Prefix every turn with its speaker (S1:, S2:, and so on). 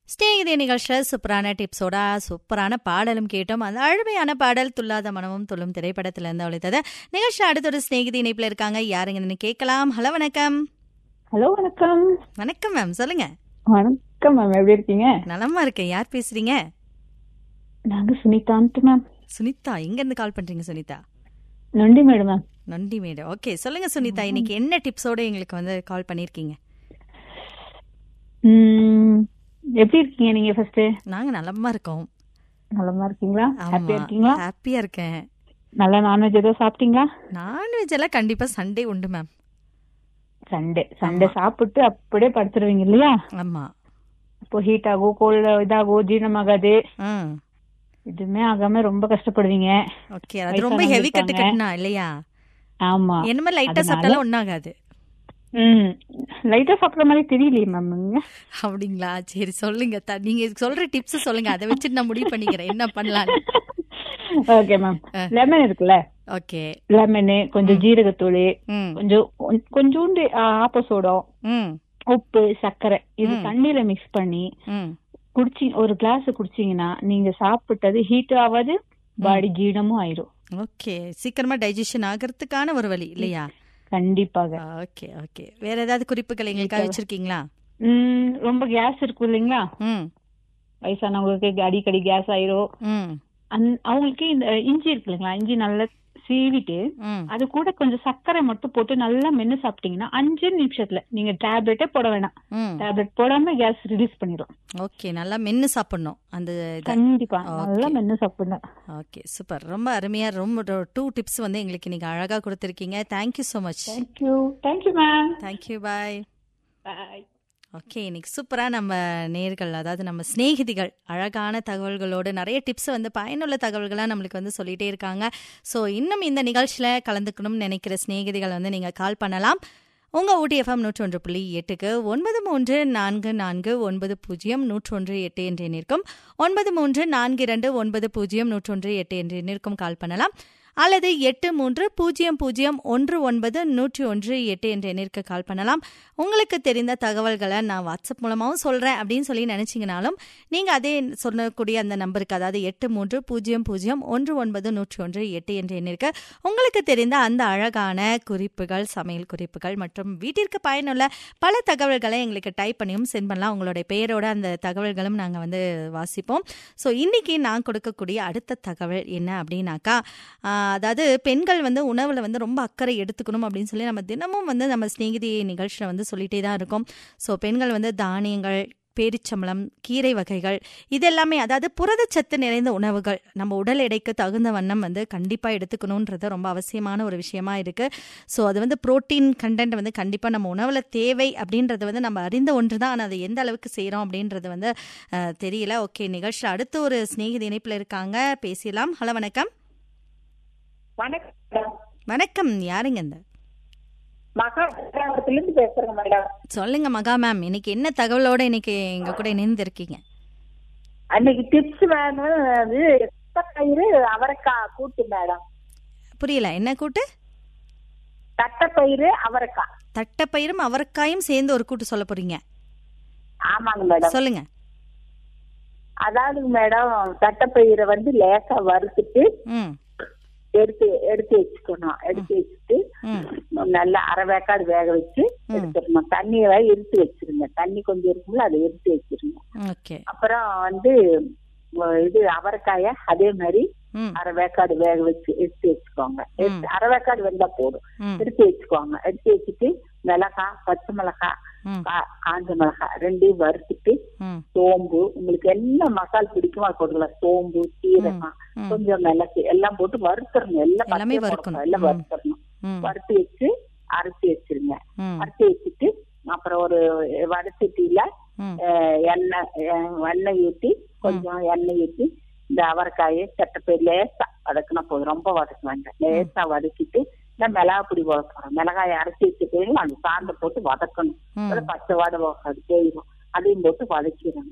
S1: ஸ்நேகிதே நிகழ்ச்சியில் சூப்பரான டிப்ஸோட சூப்பரான பாடலும் கேட்டோம் அந்த அழுமையான பாடல் துல்லாத மனமும் துள்ளும் திரைப்படத்திலிருந்து ஒழித்தது நிகழ்ச்சி அடுத்த ஸ்நேகிதி இணைப்பில் இருக்காங்க யாருங்கன்னு கேட்கலாம் ஹலோ வணக்கம்
S2: ஹலோ வணக்கம்
S1: வணக்கம் மேம் சொல்லுங்க
S2: வணக்கம் மேம் எப்படி இருக்கீங்க
S1: நலமா இருக்கேன் யார் பேசுறீங்க
S2: நாங்க சுனிதான்ட்டு மேம்
S1: சுனிதா எங்க இருந்து கால் பண்றீங்க சுனிதா
S2: நன்றி மேடம் மேம்
S1: நன்றி மேடம் ஓகே சொல்லுங்க சுனிதா இன்னைக்கு என்ன டிப்ஸோட எங்களுக்கு வந்து கால் பண்ணிருக்கீங்க
S2: உம், எப்படி இருக்கீங்க நீங்க ஃபர்ஸ்ட்
S1: நாங்க நலமா இருக்கோம்
S2: நலமா இருக்கீங்களா ஹாப்பியா
S1: ஆமா
S2: இருக்கீங்களா
S1: ஹாப்பியா இருக்கேன்
S2: நல்ல நான்வெஜ் ஏதோ சாப்பிட்டீங்களா
S1: நான்வெஜ் எல்லாம் கண்டிப்பா சண்டே உண்டு மேம்
S2: சண்டே சண்டே சாப்பிட்டு அப்படியே படுத்துருவீங்க இல்லையா
S1: ஆமா
S2: இப்போ ஹீட் ஆகும் கோல்டு இதாகும் ஜீரணமாகாது
S1: ம்
S2: எதுவுமே ஆகாம ரொம்ப கஷ்டப்படுவீங்க
S1: ஓகே அது ரொம்ப
S2: வயசானவங்க
S1: ஹெவி கட்டு
S2: இருப்பாங்க.
S1: கட்டினா இல்லையா
S2: ஆமா
S1: என்னமே லைட்டா
S2: அதனால-
S1: சாப்பிட்டாலும் ஒன்னாகாது
S2: ம் லைட்டா சாப்பிடுற மாதிரி தெரியலையே மேம் நீங்க
S1: அப்படிங்களா சரி சொல்லுங்க த- நீங்க சொல்ற டிப்ஸ் சொல்லுங்க அதை வச்சுட்டு நான் முடிவு பண்ணிக்கிறேன் என்ன பண்ணலாம்
S2: ஓகே மேம் லெமன் இருக்குல்ல
S1: ஓகே
S2: லெமனு கொஞ்சம் ஜீரகத்தூள்
S1: ம்
S2: கொஞ்சம் கொ- கொஞ்சூண்டு ஆப்பசோடம்
S1: ம்
S2: உப்பு சர்க்கரை இது
S1: ம்.
S2: தண்ணியில மிக்ஸ் பண்ணி
S1: ம்
S2: குடிச்சி ஒரு கிளாஸ் குடிச்சீங்கன்னா நீங்க சாப்பிட்டது ஹீட் ஆகாது பாடி ஜீரணமும் ஆயிரும்
S1: ஓகே சீக்கிரமா டைஜஷன் ஆகிறதுக்கான ஒரு வழி இல்லையா
S2: கண்டிப்பாக
S1: ஓகே ஓகே வேற ஏதாவது குறிப்புகள் எங்களுக்காக வச்சிருக்கீங்களா
S2: உம் ரொம்ப கேஸ் இருக்கும் இல்லைங்களா
S1: ம்
S2: வயசானவங்களுக்கு அடிக்கடி கேஸ் ஆயிரும்
S1: ம்
S2: அந்- அவங்களுக்கு இந்த இஞ்சி இருக்கு இல்லைங்களா இஞ்சி நல்லா சீவிட்டு
S1: ம்
S2: அது கூட கொஞ்சம் சர்க்கரை மட்டும் போட்டு நல்லா மென்னு சாப்பிட்டீங்கன்னா அஞ்சு நிமிஷத்துல நீங்க டேப்லெட்டே போட வேணாம்
S1: ம்
S2: டேப்லெட் போடாம கேஸ் ரிலீஸ் பண்ணிடும்
S1: ஓகே நல்லா மென்னு சாப்பிடணும் அந்த இதை
S2: கண்டிப்பா
S1: Okay.
S2: நல்லா மென்னு சாப்பிடணும்
S1: ஓகே சூப்பர் ரொம்ப அருமையா ரொம்ப டூ டிப்ஸ் வந்து எங்களுக்கு இன்னைக்கு அழகா கொடுத்துருக்கீங்க thank you so much
S2: thank you thank you ma'am
S1: thank you bye
S2: bye
S1: okay இன்னைக்கு சூப்பராக நம்ம நேர்கள் அதாவது நம்ம சிநேகிதிகள் அழகான தகவல்களோடு நிறைய டிப்ஸ் வந்து பயனுள்ள தகவல்களாக நம்மளுக்கு வந்து சொல்லிட்டே இருக்காங்க ஸோ இன்னும் இந்த நிகழ்ச்சியில் கலந்துக்கணும்னு நினைக்கிற சிநேகிதிகள் வந்து நீங்கள் கால் பண்ணலாம் உங்கள் ஊட்டிஎஃப்எம் நூற்றொன்று புள்ளி எட்டுக்கு ஒன்பது மூன்று நான்கு நான்கு ஒன்பது பூஜ்ஜியம் நூற்றொன்று எட்டு என்று எண்ணிற்கும் ஒன்பது மூன்று நான்கு இரண்டு ஒன்பது பூஜ்ஜியம் நூற்றொன்று எட்டு என்று எண்ணிற்கும் கால் பண்ணலாம் அல்லது எட்டு மூன்று பூஜ்ஜியம் பூஜ்ஜியம் ஒன்று ஒன்பது நூற்றி ஒன்று எட்டு என்ற எண்ணிற்கு கால் பண்ணலாம் உங்களுக்கு தெரிந்த தகவல்களை நான் வாட்ஸ்அப் மூலமாகவும் சொல்கிறேன் அப்படின்னு சொல்லி நினச்சிங்கனாலும் நீங்கள் அதே சொல்லக்கூடிய அந்த நம்பருக்கு அதாவது எட்டு மூன்று பூஜ்ஜியம் பூஜ்ஜியம் ஒன்று ஒன்பது நூற்றி ஒன்று எட்டு என்ற எண்ணிற்கு உங்களுக்கு தெரிந்த அந்த அழகான குறிப்புகள் சமையல் குறிப்புகள் மற்றும் வீட்டிற்கு பயனுள்ள பல தகவல்களை எங்களுக்கு டைப் பண்ணியும் சென்ட் பண்ணலாம் உங்களுடைய பெயரோட அந்த தகவல்களும் நாங்கள் வந்து வாசிப்போம் ஸோ இன்னைக்கு நான் கொடுக்கக்கூடிய அடுத்த தகவல் என்ன அப்படின்னாக்கா ஆஹ், அதாவது பெண்கள் வந்து உணவில் வந்து ரொம்ப அக்கறை எடுத்துக்கணும் அப்படின்னு சொல்லி நம்ம தினமும் வந்து நம்ம ஸ்நேகிதி நிகழ்ச்சியில் வந்து சொல்லிட்டே தான் இருக்கோம் ஸோ பெண்கள் வந்து தானியங்கள் பேரிச்சம்பளம் கீரை வகைகள் இதெல்லாமே அதாவது புரதச்சத்து நிறைந்த உணவுகள் நம்ம உடல் எடைக்கு தகுந்த வண்ணம் வந்து கண்டிப்பாக எடுத்துக்கணுன்றது ரொம்ப அவசியமான ஒரு விஷயமா இருக்கு ஸோ அது வந்து புரோட்டீன் கண்டென்ட் வந்து கண்டிப்பாக நம்ம உணவில் தேவை அப்படின்றது வந்து நம்ம அறிந்த ஒன்று தான் ஆனால் அதை எந்த அளவுக்கு செய்கிறோம் அப்படின்றது வந்து அஹ், தெரியல ஓகே நிகழ்ச்சியில் அடுத்து ஒரு சிநேகிதி இணைப்பில் இருக்காங்க பேசலாம் ஹலோ வணக்கம்
S3: வணக்கம் மேடம்
S1: வணக்கம் யாருங்க இந்த
S3: மகாபலிபுரத்துல இருந்து பேசுறேங்க மேடம்
S1: சொல்லுங்க மகா மேம் இன்னைக்கு என்ன தகவலோட இன்னைக்கு எங்க கூட இணைந்திருக்கீங்க
S3: அன்னைக்கு டிப்ஸ் வேணும் அது தட்டைப்பயிறு அவரைக்காய் கூட்டு மேடம்
S1: புரியல என்ன கூட்டு
S3: தட்டைப்பயிறு அவரைக்காய்
S1: தட்டைப்பயிரும் அவரைக்காயும் சேர்ந்து ஒரு கூட்டு சொல்ல போறீங்க
S3: ஆமாங்க மேடம்
S1: சொல்லுங்க
S3: அதாவது மேடம் தட்டைப்பயிரை வந்து லேசா வறுத்துட்டு
S1: ம்
S3: எடுத்து எடுத்து வச்சுக்கணும் எடுத்து வச்சுட்டு
S1: ம்
S3: நல்லா அரை வேக்காடு வேக வச்சு
S1: ம்.
S3: எடுத்துடணும் தண்ணியை இருத்து வச்சிருங்க தண்ணி கொஞ்சம் இருக்கும்ல அதை எடுத்து வச்சிருங்க
S1: ஓகே
S3: அப்புறம் வந்து உ- இது அவரைக்காய அதே மாதிரி
S1: ம்
S3: அரை வேக்காடு வேக வச்சு எடுத்து வச்சுக்கோங்க எடுத்து அரை வேக்காடு வெந்தா போதும்
S1: ம்
S3: எடுத்து வச்சுக்கோங்க எடுத்து வச்சுட்டு மிளகாய் பச்சை மிளகாய்
S1: ம்
S3: கா- காஞ்ச மிளகாய் ரெண்டையும் வறுத்துட்டு
S1: ம்
S3: சோம்பு உங்களுக்கு என்ன மசால் பிடிக்குமோ அது போட்டுக்கலாம் சோம்பு சீரகம்
S1: ம்.
S3: கொஞ்சம் மிளகு எல்லாம் போட்டு வறுத்துறணும் எல்லாம்
S1: எல்லாமே
S3: பச்சையா
S1: வறுக்கணும்.
S3: போடக்கூடாது, எல்லாம்
S1: ம்.
S3: வறுத்துறணும்
S1: ம்
S3: வறுத்து வச்சு அரைச்சி வச்சிருங்க
S1: ம்
S3: அரைச்சி வச்சுட்டு அப்புறம் ஒரு வடச்சட்டியில
S1: ம்
S3: அஹ், எண்ணெய் அஹ், எண்ணெய் ஊற்றி கொஞ்சம் எண்ணெய் ஊற்றி இந்த அவரைக்காயை சட்டப்பயிர் லேசா வதக்கினா போதும் ரொம்ப வதக்க வேண்டாம் லேசா வதக்கிட்டு இந்த மிளகா பொடி போட போறோம் மிளகாயை அரைச்சி வச்சுட்டு அந்த சாந்த போட்டு வதக்கணும்
S1: ம்
S3: அப்புறம் பச்சை வாடை போகாது போயிடும் அதையும் போட்டு வதக்கிடணும்